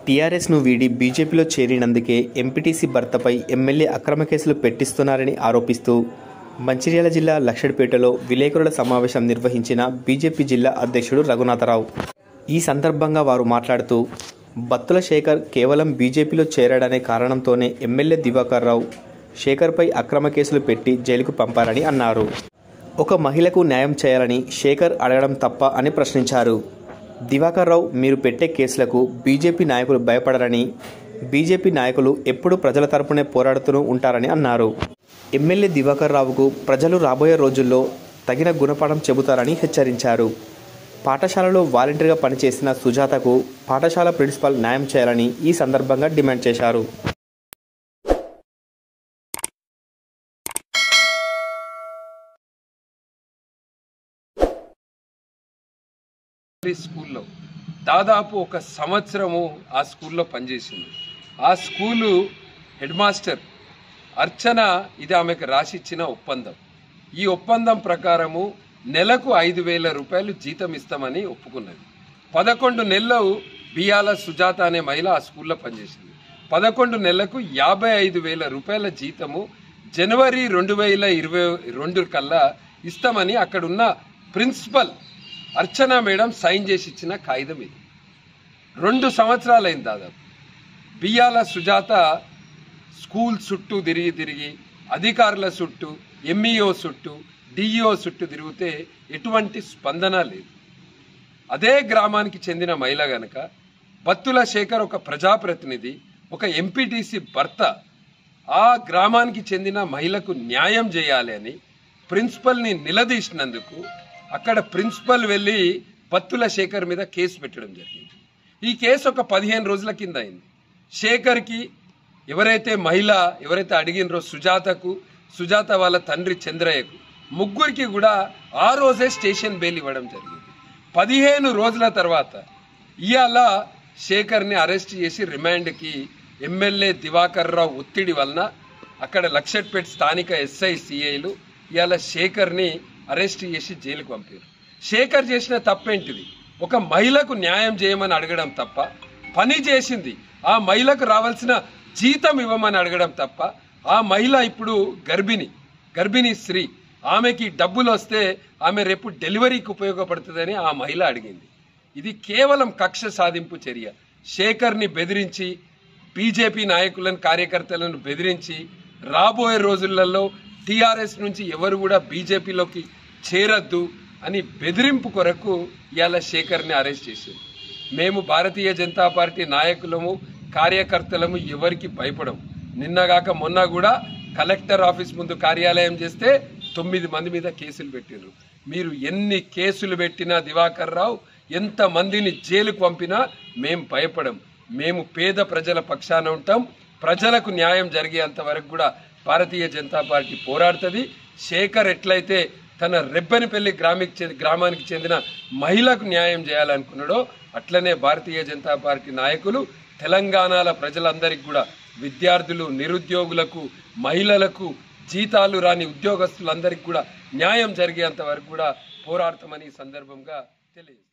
టీఆర్ఎస్ను వీడి బీజేపీలో చేరినందుకే MPTC భర్తపై MLA అక్రమ కేసులు పెట్టిస్తున్నారని ఆరోపిస్తూ మంచిర్యాల జిల్లా లక్షడిపేటలో విలేకరుల సమావేశం నిర్వహించిన బీజేపీ జిల్లా అధ్యక్షుడు రఘునాథరావు ఈ సందర్భంగా వారు మాట్లాడుతూ బత్తుల శేఖర్ కేవలం బీజేపీలో చేరాడనే కారణంతోనే ఎమ్మెల్యే దివాకర్ రావు శేఖర్పై అక్రమ కేసులు పెట్టి జైలుకు పంపారని అన్నారు ఒక మహిళకు న్యాయం చేయాలని శేఖర్ అడగడం తప్ప అని ప్రశ్నించారు దివాకర్ రావు మీరు పెట్టే కేసులకు బీజేపీ నాయకులు భయపడరని బీజేపీ నాయకులు ఎప్పుడూ ప్రజల తరపునే పోరాడుతూ ఉంటారని అన్నారు ఎమ్మెల్యే దివాకర్ రావుకు ప్రజలు రాబోయే రోజుల్లో తగిన గుణపాఠం చెబుతారని హెచ్చరించారు పాఠశాలలో వాలంటీర్గా పనిచేసిన సుజాతకు పాఠశాల ప్రిన్సిపాల్ న్యాయం చేయాలని ఈ సందర్భంగా డిమాండ్ చేశారు ప్రైమరీ స్కూల్లో దాదాపు ఒక సంవత్సరము ఆ స్కూల్లో పనిచేసింది ఆ స్కూలు హెడ్ మాస్టర్ అర్చన ఇది ఆమెకు రాసిచ్చిన ఒప్పందం ఈ ఒప్పందం ప్రకారము నెలకు ఐదు వేల రూపాయలు జీతం ఇస్తామని ఒప్పుకున్నది పదకొండు నెలలు బియాల సుజాత అనే మహిళ ఆ స్కూల్లో పనిచేసింది పదకొండు నెలలకు యాభై ఐదు వేల రూపాయల జీతము జనవరి రెండు వేల ఇరవై రెండు కల్లా ఇస్తామని అక్కడున్న ప్రిన్సిపల్ అర్చన మేడం సైన్ చేసి ఇచ్చిన కాగితం ఇది రెండు సంవత్సరాలైంది దాదాపు బియ్యాల సుజాత స్కూల్ చుట్టూ తిరిగి తిరిగి అధికారుల చుట్టూ ఎంఈఓ చుట్టూ డిఈఓ చుట్టూ తిరిగితే ఎటువంటి స్పందన లేదు అదే గ్రామానికి చెందిన మహిళ గనక బత్తుల శేఖర్ ఒక ప్రజాప్రతినిధి ఒక ఎంపీటీసీ భర్త ఆ గ్రామానికి చెందిన మహిళకు న్యాయం చేయాలి అని ప్రిన్సిపల్ని నిలదీసినందుకు అక్కడ ప్రిన్సిపల్ వెళ్ళి బత్తుల శేఖర్ మీద కేసు పెట్టడం జరిగింది ఈ కేసు ఒక పదిహేను రోజుల కింద అయింది శేఖర్కి ఎవరైతే మహిళ ఎవరైతే అడిగినరో సుజాతకు సుజాత వాళ్ళ తండ్రి చంద్రయ్యకు ముగ్గురికి కూడా ఆ రోజే స్టేషన్ బెయిల్ ఇవ్వడం జరిగింది పదిహేను రోజుల తర్వాత ఇవాళ శేఖర్ని అరెస్ట్ చేసి రిమాండ్కి ఎమ్మెల్యే దివాకర్ రావు ఒత్తిడి వలన అక్కడ లక్షట్పేట స్థానిక ఎస్ఐ సిఐలు ఇవాళ శేఖర్ని అరెస్ట్ చేసి జైలుకు పంపారు శేఖర్ చేసిన తప్పేంటిది ఒక మహిళకు న్యాయం చేయమని అడగడం తప్ప పని చేసింది ఆ మహిళకు రావాల్సిన జీతం ఇవ్వమని అడగడం తప్ప ఆ మహిళ ఇప్పుడు గర్భిణి గర్భిణీ స్త్రీ ఆమెకి డబ్బులు వస్తే ఆమె రేపు డెలివరీకి ఉపయోగపడుతుందని ఆ మహిళ అడిగింది ఇది కేవలం కక్ష సాధింపు చర్య శేఖర్ని బెదిరించి బీజేపీ నాయకులను కార్యకర్తలను బెదిరించి రాబోయే రోజులలో టీఆర్ఎస్ నుంచి ఎవరు కూడా బీజేపీలోకి చేరద్దు అని బెదిరింపు కొరకు ఇవాళ శేఖర్ని అరెస్ట్ చేసింది మేము భారతీయ జనతా పార్టీ నాయకులము కార్యకర్తలము ఎవరికి భయపడము నిన్నగాక మొన్న కూడా కలెక్టర్ ఆఫీస్ ముందు కార్యాలయం చేస్తే తొమ్మిది మంది మీద కేసులు పెట్టారు మీరు ఎన్ని కేసులు పెట్టినా దివాకర్ రావు ఎంత మందిని జైలుకు పంపినా మేం భయపడం మేము పేద ప్రజల పక్షాన ఉంటాం ప్రజలకు న్యాయం జరిగేంత వరకు కూడా భారతీయ జనతా పార్టీ పోరాడుతుంది శేఖర్ ఎట్లయితే తన రెబ్బనిపల్లి గ్రామికి చెంది గ్రామానికి చెందిన మహిళకు న్యాయం చేయాలనుకున్నాడో అట్లనే భారతీయ జనతా పార్టీ నాయకులు తెలంగాణల ప్రజలందరికీ కూడా విద్యార్థులు నిరుద్యోగులకు మహిళలకు జీతాలు రాని ఉద్యోగస్తులందరికీ కూడా న్యాయం జరిగేంత వరకు కూడా పోరాడతామని ఈ సందర్భంగా తెలియజేస్తారు